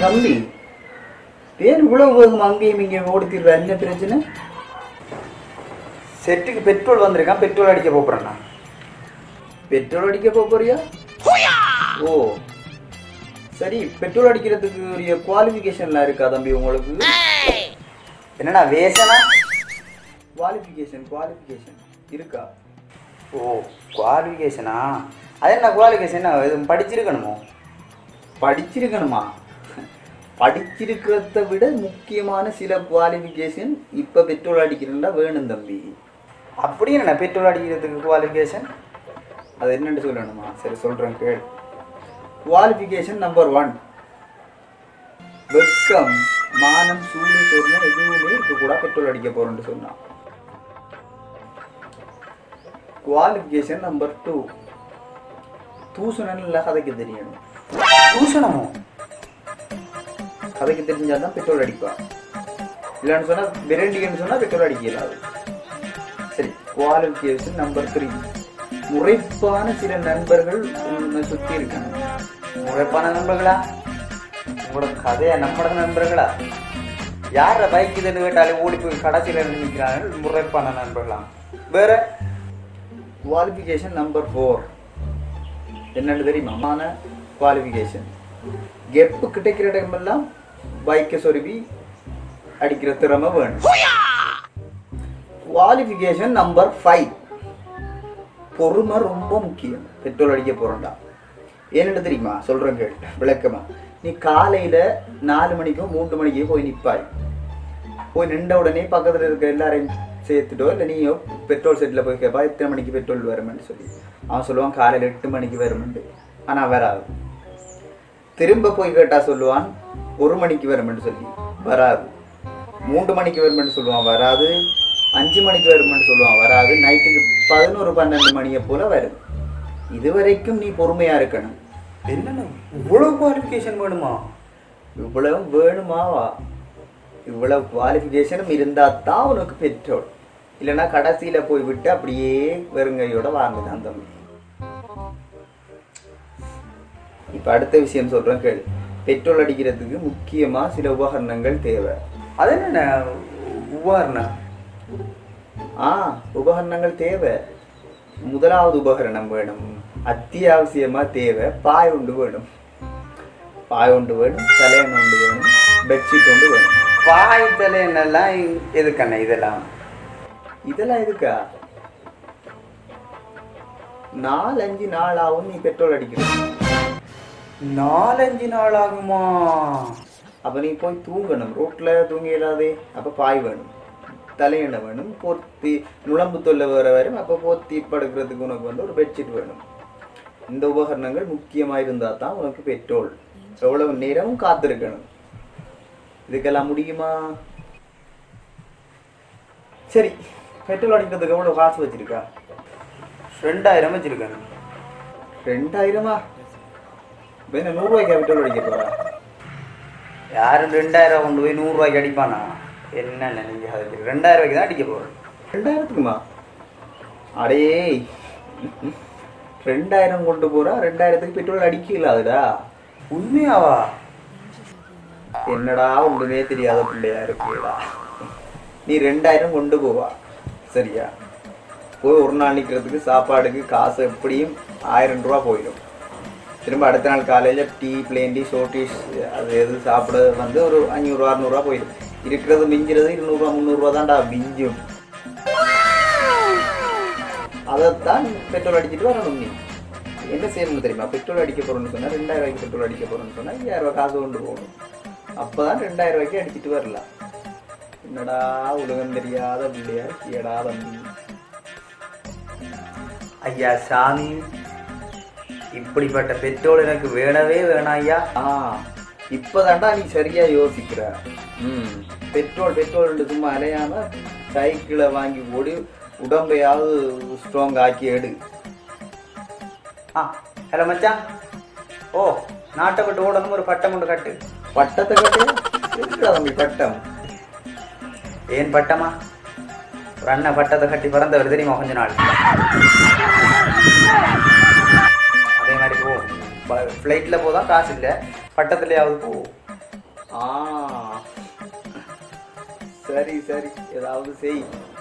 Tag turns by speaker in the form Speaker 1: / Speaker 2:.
Speaker 1: தம்பி ஏன் இவ்வளவு வேகம் அங்கேயும் இங்கேயும் ஓடித்திடுற என்ன பிரச்சனை செட்டுக்கு பெட்ரோல் வந்திருக்கான் பெட்ரோல் அடிக்க போறேன் பெட்ரோல் அடிக்க போப் போறியா ஓ சரி பெட்ரோல் அடிக்கிறதுக்கு உரிய குவாலிஃபிகேஷன்லாம் இருக்கா தம்பி உங்களுக்கு என்னடா வேசனா குவாலிஃபிகேஷன் குவாலிஃபிகேஷன் இருக்கா ஓ குவாலிஃபிகேஷனா அது என்ன குவாலிஃபிகேஷன் எதுவும் படிச்சிருக்கணுமோ படிச்சிருக்கணுமா படிச்சிருக்கிறத விட முக்கியமான சில குவாலிஃபிகேஷன் இப்போ பெட்ரோல் அடிக்கிறதா வேணும் தம்பி அப்படி என்ன பெட்ரோல் அடிக்கிறதுக்கு குவாலிஃபிகேஷன் அது என்னன்னு சொல்லணுமா சரி சொல்கிறேன் கேள் குவாலிஃபிகேஷன் நம்பர் ஒன் வெட்கம் மானம் சூடு சொன்ன எதுவுமே இருக்கக்கூடாது பெட்ரோல் அடிக்க போறேன்னு சொன்னான் குவாலிஃபிகேஷன் நம்பர் டூ தூசணம் இல்லை கதைக்கு தெரியணும் தூஷணமோ கதைக்கு தெரிஞ்சாதான் பெட்ரோல் அடிப்பான் இல்லைன்னு சொன்னா விரண்டின்னு சொன்னா பெட்ரோல் அடிக்க இயலாது சரி குவாலிஃபிகேஷன் நம்பர் த்ரீ முறைப்பான சில நண்பர்கள் உன்னை சுத்தி இருக்காங்க முறைப்பான நண்பர்களா உங்களோட கதையா நம்மளோட நண்பர்களா யார பைக் இதுன்னு கேட்டாலே ஓடி போய் கடைசியில் நிற்கிறார்கள் முறைப்பான நண்பர்களா வேற குவாலிஃபிகேஷன் நம்பர் ஃபோர் என்னன்னு தெரியுமா மான குவாலிஃபிகேஷன் கெப்பு கிடைக்கிற இடமெல்லாம் பைக்கை சொருவி அடிக்கிற திறமை வேணும் குவாலிஃபிகேஷன் நம்பர் ஃபைவ் பொறுமை ரொம்ப முக்கியம் பெட்ரோல் அடிக்க போறோம்டா ஏன்னு தெரியுமா சொல்றேன் கேட்டு விளக்கமா நீ காலையில நாலு மணிக்கோ மூன்று மணிக்கோ போய் நிப்பாய் போய் நின்ற உடனே பக்கத்துல இருக்க எல்லாரையும் சேர்த்துட்டோ இல்லை நீயோ பெட்ரோல் செட்டில் போய் கேட்பா எத்தனை மணிக்கு பெட்ரோல் வருமென்னு சொல்லி அவன் சொல்லுவான் காலையில் எட்டு மணிக்கு வருமெண்டு ஆனால் வராது திரும்ப போய் கேட்டா சொல்லுவான் ஒரு மணிக்கு வருமென்னு சொல்லி வராது மூன்று மணிக்கு வருமென்னு சொல்லுவான் வராது அஞ்சு மணிக்கு வருமென்னு சொல்லுவான் வராது நைட்டுக்கு பதினோரு பன்னெண்டு மணியை போல வரும் இதுவரைக்கும் நீ பொறுமையா இருக்கணும் என்னென்ன இவ்வளவு குவாலிஃபிகேஷன் வேணுமா இவ்வளவு வேணுமாவா இவ்வளவு குவாலிஃபிகேஷனும் இருந்தா தான் உனக்கு பெட்ரோல் இல்லைன்னா கடைசியில போய் விட்டு அப்படியே வெறுங்கையோட வாங்குதான் தம்பி இப்ப அடுத்த விஷயம் சொல்றேன் கேளு பெட்ரோல் அடிக்கிறதுக்கு முக்கியமா சில உபகரணங்கள் தேவை அது என்ன உபகரணம் ஆ உபகரணங்கள் தேவை முதலாவது உபகரணம் வேணும் அத்தியாவசியமா தேவை பாய் ஒன்று வேணும் பாய் ஒன்று வேணும் தலையணை ஒன்று வேணும் பெட்ஷீட் ஒன்று வேணும் பாய் தலையணெல்லாம் எதுக்கண்ணே இதெல்லாம் இதெல்லாம் எதுக்கா நாலஞ்சு நாள் ஆகும் நீ பெட்ரோல் அடிக்கணும் நாலஞ்சு நாள் ஆகுமா அப்ப நீ போய் தூங்கணும் ரோட்ல தூங்கி இல்லாதே அப்ப பாய் வேணும் தலையணை வேணும் போர்த்தி நுழம்பு தொல்லை வேற வரும் அப்ப போர்த்தி படுக்கிறதுக்கு உனக்கு வந்து ஒரு பெட்ஷீட் வேணும் இந்த உபகரணங்கள் முக்கியமா இருந்தா தான் உனக்கு பெட்ரோல் எவ்வளவு நேரமும் காத்திருக்கணும் இதுக்கெல்லாம் முடியுமா சரி பெட்ரோல் அடிக்கிறதுக்கு எவ்வளவு காசு வச்சிருக்கா ரெண்டாயிரம் வச்சிருக்கேன் ரெண்டாயிரமா இப்ப என்ன நூறுரூவாய்க்கு பெட்ரோல் அடிக்க போறா யாரும் ரெண்டாயிரம் கொண்டு போய் நூறுரூவாய்க்கு அடிப்பானா என்ன நீங்க அதுக்கு ரெண்டாயிரம் ரூபாய்க்கு தான் அடிக்க போறேன் ரெண்டாயிரத்துக்குமா அடே ரெண்டாயிரம் கொண்டு போறா ரெண்டாயிரத்துக்கு பெட்ரோல் அடிக்கல அதுடா உண்மையாவா என்னடா ஒன்றுமே தெரியாத பிள்ளையா இருக்கேடா நீ ரெண்டாயிரம் கொண்டு போவா சரியா போய் ஒரு நாள் நிற்கிறதுக்கு சாப்பாடுக்கு காசு எப்படியும் ஆயிரம் ரூபா போயிடும் திரும்ப அடுத்த நாள் காலையில் டீ பிளேன் டீ ஷோட்டீஸ் அது எது சாப்பிட வந்து ஒரு அஞ்சூறுரூவா அறுநூறுவா போயிடும் இருக்கிறது மிஞ்சிறது இருநூறுவா முந்நூறுரூவா தான்டா மிஞ்சும் அதைத்தான் பெட்ரோல் அடிச்சிட்டு வரணும் நீ என்ன செய்யணும் தெரியுமா பெட்ரோல் அடிக்க போறோம்னு சொன்னா ரெண்டாயிரம் ரூபாய்க்கு பெட்ரோல் அடிக்க போறோம்னு சொன்னா ஐயாயிரம் ரூபாய் காசு கொண்டு போகணும் அப்பதான் ரெண்டாயிரம் ரூபாய்க்கு அடிச்சிட்டு வரலாம் என்னடா உலகம் தெரியாத பிள்ளையா இருக்கியடா தம்பி ஐயா சாமி இப்படிப்பட்ட பெட்ரோல் எனக்கு வேணவே வேணாம் ஐயா ஆ இப்பதான்டா நீ சரியா யோசிக்கிற ம் பெட்ரோல் பெட்ரோல் சும்மா அலையாம சைக்கிளை வாங்கி ஓடி உடம்பையாவது ஸ்ட்ராங் ஆக்கி எடு ஆ ஹலோ மச்சான் ஓ நாட்டை விட்டு ஓடணும் ஒரு பட்டம் கொண்டு கட்டு பட்டத்தை கட்டு எதுக்குடா தம்பி பட்டம் ஏன் பட்டமா ஒரு அண்ணன் பட்டத்தை கட்டி பிறந்தவர் தெரியுமா கொஞ்ச நாள் அதே மாதிரி போ ஃப்ளைட்டில் போதான் காசு இல்லை பட்டத்துலையாவது போ ஆ சரி சரி ஏதாவது செய்